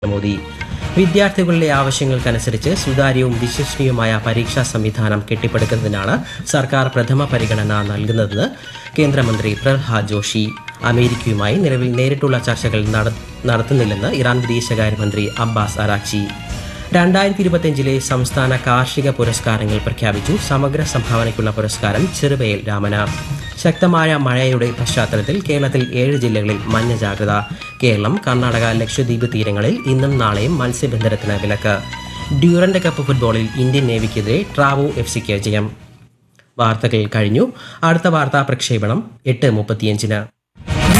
മോദി വിദ്യാർത്ഥികളുടെ ആവശ്യങ്ങൾക്കനുസരിച്ച് സുതാര്യവും വിശ്വസനീയവുമായ പരീക്ഷാ സംവിധാനം കെട്ടിപ്പടുക്കുന്നതിനാണ് സർക്കാർ പ്രഥമ പരിഗണന നൽകുന്നതെന്ന് കേന്ദ്രമന്ത്രി പ്രഹ്ലാദ് ജോഷി അമേരിക്കയുമായി നിലവിൽ നേരിട്ടുള്ള ചർച്ചകൾ നട- നടത്തുന്നില്ലെന്ന് ഇറാൻ വിദേശകാര്യമന്ത്രി അബ്ബാസ് അറാച്ചി രണ്ടായിരത്തി ഇരുപത്തിയഞ്ചിലെ സംസ്ഥാന കാർഷിക പുരസ്കാരങ്ങൾ പ്രഖ്യാപിച്ചു സമഗ്ര സംഭാവനയ്ക്കുള്ള പുരസ്കാരം ചെറുവയൽ രാമന ശക്തമായ മഴയുടെ പശ്ചാത്തലത്തിൽ കേരളത്തിൽ ഏഴ് ജില്ലകളിൽ മഞ്ഞ ജാഗ്രത കേരളം കർണാടക ലക്ഷദ്വീപ് തീരങ്ങളിൽ ഇന്നും നാളെയും മത്സ്യബന്ധനത്തിന് വിലക്ക് ഡ്യൂറന്റ് കപ്പ് ഫുട്ബോളിൽ ഇന്ത്യൻ നേവിക്കെതിരെ ട്രാവോ എഫ് സിക്ക് ജയം വാർത്തകൾ കഴിഞ്ഞു അടുത്ത വാർത്താ പ്രക്ഷേപണം എട്ട് മുപ്പത്തിയഞ്ചിന്